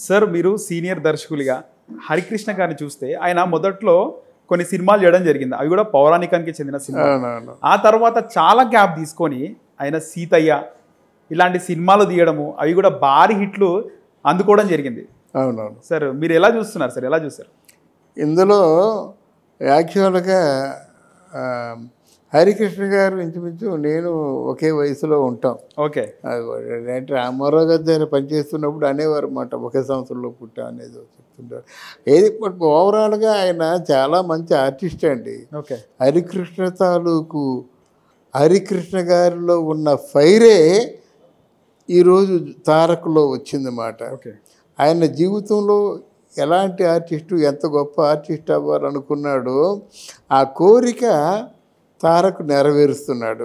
Sir మీరు senior దర్శకులుగా Harikrishna గారిని చూస్తే ఆయన మొదట్లో కొన్ని సినిమాలు చేయడం జరిగింది అవి కూడా పౌరాణికానికి చెందిన సినిమా అవునవును ఆ తర్వాత చాలా గ్యాప్ తీసుకొని ఆయన సీతయ్య ఇలాంటి సినిమాలు తీయడము అవి కూడా భారీ హిట్లు అందుకోవడం జరిగింది అవునవును సార్ మీరు ఎలా చూస్తున్నారు సార్ ఎలా చూస్తారు ఇందులో యాక్చువల్గా ఆ, హరికృష్ణ గారు ఇంచుమించు నేను ఒకే వయసులో ఉంటాం ఓకే అంటే రామారావు గారి దగ్గర పనిచేస్తున్నప్పుడు అనేవారు అన్నమాట ఒకే సంవత్సరంలో పుట్టా అనేది చెప్తుంటారు ఏది బట్ ఓవరాల్గా ఆయన చాలా మంచి ఆర్టిస్ట్ అండి ఓకే హరికృష్ణ తాలూకు హరికృష్ణ గారిలో ఉన్న ఫైరే ఈరోజు తారకులో వచ్చిందన్నమాట ఓకే ఆయన జీవితంలో ఎలాంటి ఆర్టిస్టు ఎంత గొప్ప ఆర్టిస్ట్ అవ్వాలనుకున్నాడో ఆ కోరిక తారక్ నెరవేరుస్తున్నాడు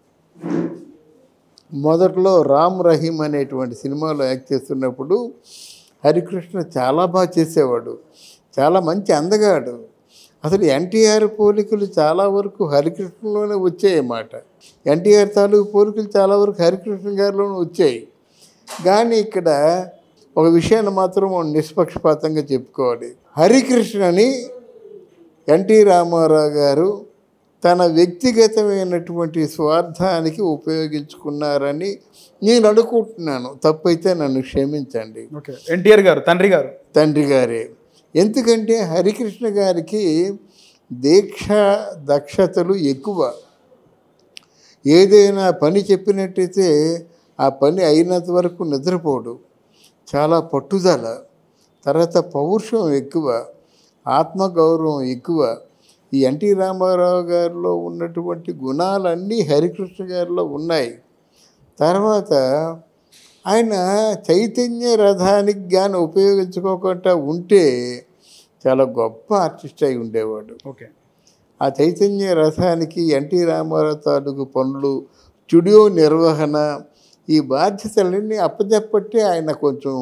మొదట్లో రామ్ రహీం అనేటువంటి సినిమాలో యాక్ట్ చేస్తున్నప్పుడు హరికృష్ణ చాలా బాగా చేసేవాడు చాలా మంచి అందగాడు అసలు ఎన్టీఆర్ పోలికలు చాలా వరకు హరికృష్ణలోనే వచ్చాయన్నమాట ఎన్టీఆర్ తాలూకు పోలికలు చాలా వరకు హరికృష్ణ గారిలోనే వచ్చాయి కానీ ఇక్కడ ఒక విషయాన్ని మాత్రం మనం నిష్పక్షపాతంగా చెప్పుకోవాలి హరికృష్ణని ఎన్టీ రామారావు గారు తన వ్యక్తిగతమైనటువంటి స్వార్థానికి ఉపయోగించుకున్నారని నేను అనుకుంటున్నాను తప్పైతే నన్ను క్షమించండి ఓకే ఎన్టీఆర్ గారు తండ్రి గారు తండ్రి గారే ఎందుకంటే హరికృష్ణ గారికి దీక్ష దక్షతలు ఎక్కువ ఏదైనా పని చెప్పినట్టయితే ఆ పని అయినంత వరకు నిద్రపోడు చాలా పట్టుదల తర్వాత పౌరుషం ఎక్కువ ఆత్మగౌరవం ఎక్కువ ఈ ఎన్టీ రామారావు గారిలో ఉన్నటువంటి గుణాలన్నీ హరికృష్ణ గారిలో ఉన్నాయి తర్వాత ఆయన చైతన్య రథానికి కానీ ఉపయోగించుకోకుండా ఉంటే చాలా గొప్ప ఆర్టిస్ట్ అయి ఉండేవాడు ఓకే ఆ చైతన్య రథానికి ఎన్టీ రామారావు తాలూకు పనులు స్టూడియో నిర్వహణ ఈ బాధ్యతలన్నీ అప్పచెప్పట్టే ఆయన కొంచెం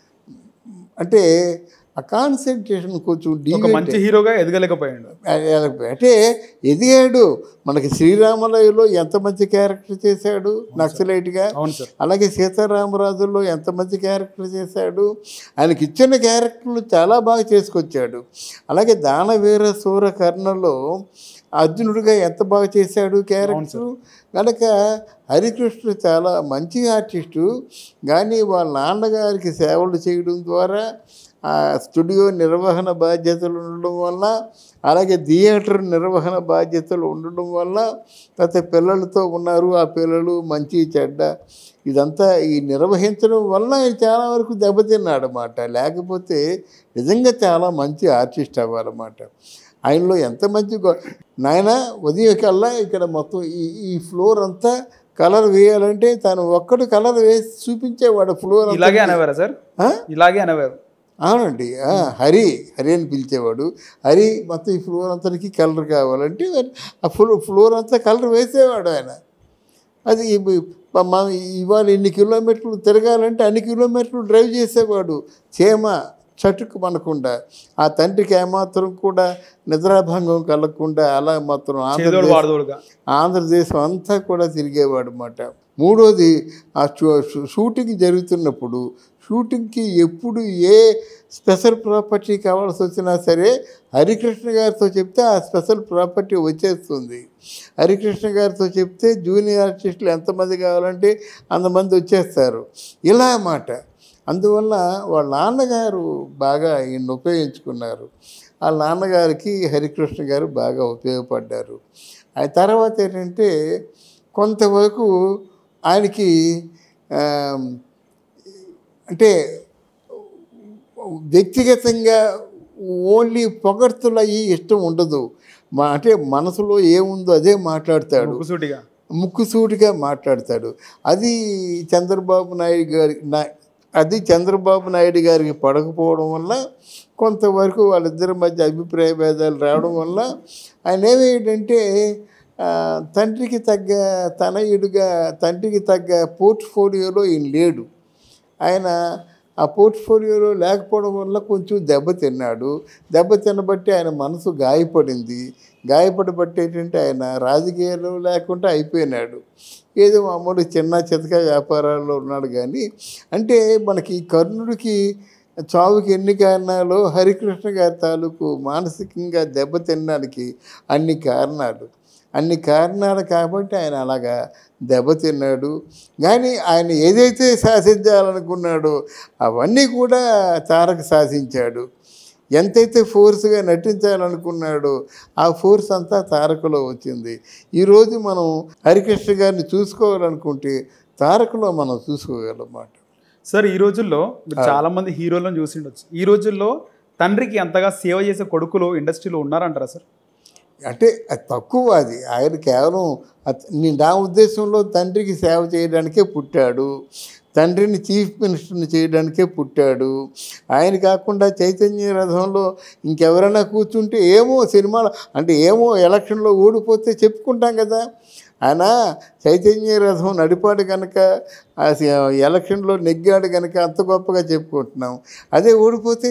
అంటే ఆ కాన్సన్ట్రేషన్ కొంచెం ఒక డీవియేట్ మంచి హీరోగా ఎదగలేకపోయాడు అంటే ఎదిగాడు మనకి శ్రీరామలయలో ఎంత మంచి క్యారెక్టర్ చేశాడు నక్సలైట్గా అవును సార్ అలాగే సీతారామరాజుల్లో ఎంత మంచి క్యారెక్టర్ చేశాడు ఆయనకి ఇచ్చిన క్యారెక్టర్లు చాలా బాగా చేసుకొచ్చాడు అలాగే దానవీర సూర కర్ణలో అర్జునుడిగా ఎంత బాగా చేశాడు క్యారెక్టర్ కనుక హరికృష్ణ చాలా మంచి ఆర్టిస్టు కానీ వాళ్ళ నాన్నగారికి సేవలు చేయడం ద్వారా ఆ స్టూడియో నిర్వహణ బాధ్యతలు ఉండడం వల్ల అలాగే థియేటర్ నిర్వహణ బాధ్యతలు ఉండడం వల్ల తర్వాత పిల్లలతో ఉన్నారు ఆ పిల్లలు మంచి చెడ్డ ఇదంతా ఈ నిర్వహించడం వల్ల ఆయన చాలా వరకు దెబ్బతిన్నాడు అన్నమాట లేకపోతే నిజంగా చాలా మంచి ఆర్టిస్ట్ అవ్వాలన్నమాట ఆయనలో ఎంత మంచి గొ- నాయన ఉదయం కల్లా ఇక్కడ మొత్తం ఈ ఈ ఫ్లోర్ అంతా కలర్ వేయాలంటే తను ఒక్కడు కలర్ వేసి చూపించేవాడు ఫ్లోర్ అంతా. ఇలాగే అనేవారా సార్ ఆ? ఇలాగే అనేవారు అవునండి ఆ, హరి హరి అని పిలిచేవాడు హరి మొత్తం ఈ ఫ్లోర్ అంతటికి కలర్ కావాలంటే మరి ఆ ఫ్లో ఫ్లోర్ అంతా కలర్ వేసేవాడు ఆయన అది ఇప్పు- ప- మనం ఇవాళ ఇన్ని కిలోమీటర్లు తిరగాలంటే అన్ని కిలోమీటర్లు డ్రైవ్ చేసేవాడు చేమ చటుకు మనకుండా ఆ తండ్రికి ఏమాత్రం కూడా నిద్రాభంగం కలగకుండా అలా మాత్రం చేదోడు ఆంధ్రప్రదేశ్ వాడదోడుగా ఆంధ్రదేశం అంతా కూడా తిరిగేవాడు అన్నమాట మూడోది ఆ షూ- షూ- షూటింగ్ జరుగుతున్నప్పుడు షూటింగ్కి ఎప్పుడు ఏ స్పెషల్ ప్రాపర్టీ కావాల్సి వచ్చినా సరే హరికృష్ణ గారితో చెప్తే ఆ స్పెషల్ ప్రాపర్టీ వచ్చేస్తుంది హరికృష్ణ గారితో చెప్తే జూనియర్ ఆర్టిస్టులు ఎంతమంది కావాలంటే అంతమంది వచ్చేస్తారు ఇలా అన్నమాట అందువల్ల వాళ్ళ నాన్నగారు బాగా ఈయన్ని ఉపయోగించుకున్నారు వాళ్ళ నాన్నగారికి హరికృష్ణ గారు బాగా ఉపయోగపడ్డారు ఆ తర్వాత ఏంటంటే కొంతవరకు ఆయనకి ఆ, అంటే వ్యక్తిగతంగా ఓన్లీ పొగడ్తలు అయ్యి ఇష్టం ఉండదు మా అంటే మనసులో ఏముందో అదే మాట్లాడతాడు ముక్కుసూటిగా ముక్కుసూటిగా మాట్లాడతాడు అది చంద్రబాబు నాయుడు గారి నా- అది చంద్రబాబు నాయుడు గారికి పడకపోవడం వల్ల కొంతవరకు వాళ్ళిద్దరి మధ్య అభిప్రాయ భేదాలు రావడం వల్ల ఆయన ఏమేంటంటే ఆ, తండ్రికి తగ్గ తనయుడిగా తండ్రికి తగ్గ పోర్ట్ఫోలియోలో ఈయన లేడు ఆయన ఆ పోర్ట్ఫోలియోలో లేకపోవడం వల్ల కొంచెం దెబ్బతిన్నాడు దెబ్బతిన్నబట్టి ఆయన మనసు గాయపడింది గాయపడబట్టి ఏంటంటే ఆయన రాజకీయాలు లేకుండా అయిపోయినాడు ఏదో మామూలు చిన్న చితక వ్యాపారాల్లో ఉన్నాడు కానీ అంటే మనకి కర్ణుడికి చావుకి ఎన్ని కారణాలు హరికృష్ణ గారి తాలూకు మానసికంగా దెబ్బతినడానికి అన్ని కారణాలు అన్ని కారణాలు కాబట్టి ఆయన అలాగా దెబ్బతిన్నాడు కానీ ఆయన ఏదైతే శాసించాలనుకున్నాడో అవన్నీ కూడా తారక శాసించాడు ఎంతైతే ఫోర్స్గా నటించాలనుకున్నాడో ఆ ఫోర్స్ అంతా తారకలో వచ్చింది ఈరోజు మనం హరికృష్ణ గారిని చూసుకోవాలనుకుంటే తారకలో మనం చూసుకోగలమాట సార్ ఈ రోజుల్లో మీరు చాలా మంది హీరోలను చూసి ఉండొచ్చు ఈ రోజుల్లో తండ్రికి అంతగా సేవ చేసే కొడుకులు ఇండస్ట్రీలో ఉన్నారంటారా సార్ అంటే అది తక్కువ అది ఆయన కేవలం అత- నీ- నా ఉద్దేశంలో తండ్రికి సేవ చేయడానికే పుట్టాడు తండ్రిని చీఫ్ మినిస్టర్ని చేయడానికే పుట్టాడు ఆయన కాకుండా చైతన్య రథంలో ఇంకెవరైనా కూర్చుంటే ఏమో సినిమాలో అంటే ఏమో ఎలక్షన్లో ఓడిపోతే చెప్పుకుంటాం కదా ఆయన చైతన్య రథం నడిపాడు కనుక ఆ సి- ఎలక్షన్లో నెగ్గాడు కనుక అంత గొప్పగా చెప్పుకుంటున్నాం అదే ఓడిపోతే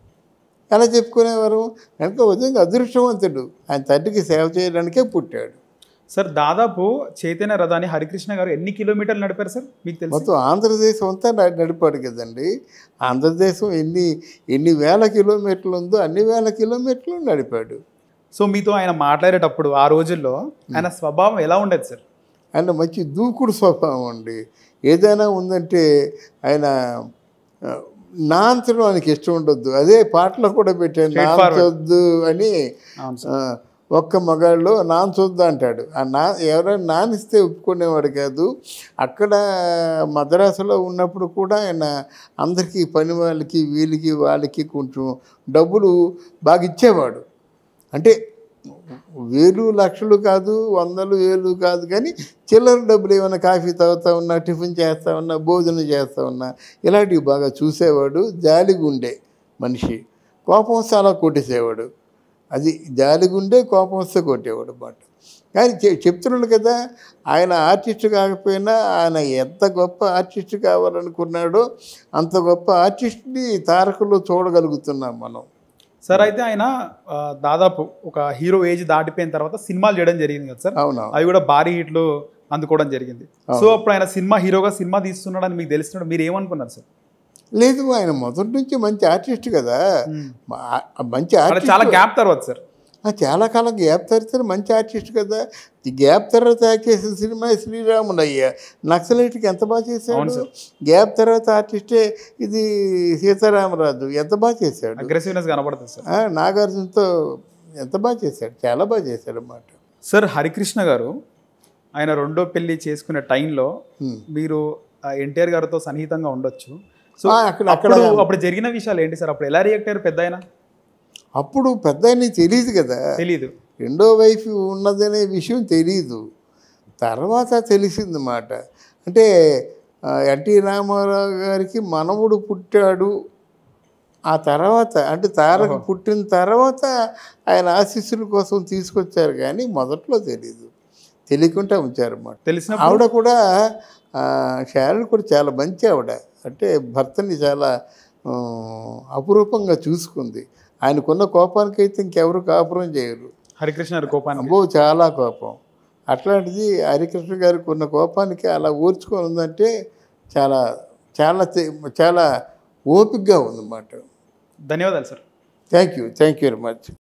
ఎలా చెప్పుకునేవారు కనుక నిజంగా అదృష్టవంతుడు ఆయన తండ్రికి సేవ చేయడానికే పుట్టాడు సార్ దాదాపు చైతన్య రథాన్ని హరికృష్ణ గారు ఎన్ని కిలోమీటర్లు నడిపారు సార్ మీకు తెలుసు మొత్తం ఆంధ్రదేశం అంతా న- నడిపాడు కదండి ఆంధ్రదేశం ఎన్ని ఎన్ని వేల కిలోమీటర్లు ఉందో అన్ని వేల కిలోమీటర్లు నడిపాడు సో మీతో ఆయన మాట్లాడేటప్పుడు ఆ రోజుల్లో ఆయన స్వభావం ఎలా ఉండేది సార్ ఆయన మంచి దూకుడు స్వభావం అండి ఏదైనా ఉందంటే ఆయన ఆ, నాంచడం ఆయనకి ఇష్టం ఉండొద్దు అదే పాటలో కూడా పెట్టాను Straight forward. నాంచొద్దు అని అవును సార్ ఆ, ఒక్క మగాళ్ళు నాన్చొద్దు అంటాడు ఆ నా ఎవరైనా నానిస్తే ఒప్పుకునేవాడు కాదు అక్కడ మద్రాసులో ఉన్నప్పుడు కూడా ఆయన అందరికీ పని వాళ్ళకి వీళ్ళకి వాళ్ళకి కొంచెం డబ్బులు బాగా ఇచ్చేవాడు అంటే వేలు లక్షలు కాదు వందలు వేలు కాదు కానీ చిల్లర డబ్బులు ఏమైనా కాఫీ తాగుతా ఉన్నా టిఫిన్ చేస్తా ఉన్నా భోజనం చేస్తా ఉన్నా ఇలాంటివి బాగా చూసేవాడు జాలిగుండే మనిషి కోపం వస్తే అలా కొట్టేసేవాడు అది జాలిగుండే కోపం వస్తే కొట్టేవాడు అన్నమాట కానీ చె- చెప్తున్నాడు కదా ఆయన ఆర్టిస్ట్ కాకపోయినా ఆయన ఎంత గొప్ప ఆర్టిస్ట్ కావాలనుకున్నాడో అంత గొప్ప ఆర్టిస్ట్ని తారకలో చూడగలుగుతున్నాం మనం సార్ అయితే ఆయన ఆ, దాదాపు ఒక హీరో ఏజ్ దాటిపోయిన తర్వాత సినిమాలు చేయడం జరిగింది కదా సార్ అవునా అవి కూడా భారీ హిట్లు అందుకోవడం జరిగింది సో అప్పుడు ఆయన సినిమా హీరోగా సినిమా తీస్తున్నాడని మీకు తెలిసినప్పుడు మీరు ఏమనుకున్నారు సార్ లేదు ఆయన మొదటి నుంచి మంచి ఆర్టిస్ట్ కదా మా- ఆ మంచి అక్కడ ఆర్టిస్ట్ చాలా గ్యాప్ తర్వాత సార్ ఆ, చాలా కాలం గ్యాప్ తర్వాత మంచి ఆర్టిస్ట్ కదా ఈ గ్యాప్ తర్వాత యాక్ట్ చేసిన సినిమా శ్రీరాముడు అయ్యా నక్సలైట్కి ఎంత బాగా అవును చేశాడు సార్. గ్యాప్ తర్వాత ఆర్టిస్టే ఇది సీతారామరాజు ఎంత బాగా చేశాడు అగ్రెసివ్నెస్ కనబడుతుంది సార్ ఆ, నాగార్జునతో ఎంత బాగా చేశాడు చాలా బాగా చేశాడు అన్నమాట సార్ హరికృష్ణ గారు ఆయన రెండో పెళ్లి చేసుకునే టైంలో హ్మ్. మీరు ఎన్టీఆర్ గారితో సన్నిహితంగా ఉండొచ్చు సో ఆ, అక్కడ- అక్కడ- అప్పుడు అప్పుడు జరిగిన విషయాలు ఏంటి సార్ అప్పుడు ఎలా రియాక్ట్ అయ్యారు పెద్ద ఆయన అప్పుడు పెద్ద ఆయనకి తెలియదు కదా తెలీదు రెండో వైఫ్ ఉన్నదనే విషయం తెలియదు తర్వాత తెలిసింది మాట అంటే ఆ, ఎన్టీ రామారావు గారికి మనవుడు పుట్టాడు ఆ తర్వాత అంటే తారక పుట్టిన తర్వాత ఆయన ఆశీస్సుల కోసం తీసుకొచ్చారు కానీ మొదట్లో తెలియదు తెలియకుండా ఉంచారన్నమాట తెలిసినప్పుడు ఆవిడ కూడా ఆ, శారద కూడా చాలా మంచి ఆవిడ అంటే భర్తని చాలా ఆ, అపురూపంగా చూసుకుంది ఆయనకున్న కోపానికి అయితే ఇంకెవరు కాపురం చేయరు హరికృష్ణ గారి కోపానికి అబ్బో చాలా కోపం అట్లాంటిది హరికృష్ణ గారికి ఉన్న కోపానికి అలా ఊర్చుకొని ఉందంటే చాలా చాలా తె- చాలా ఓపికగా ఉందన్నమాట ధన్యవాదాలు sir thank you thank you very much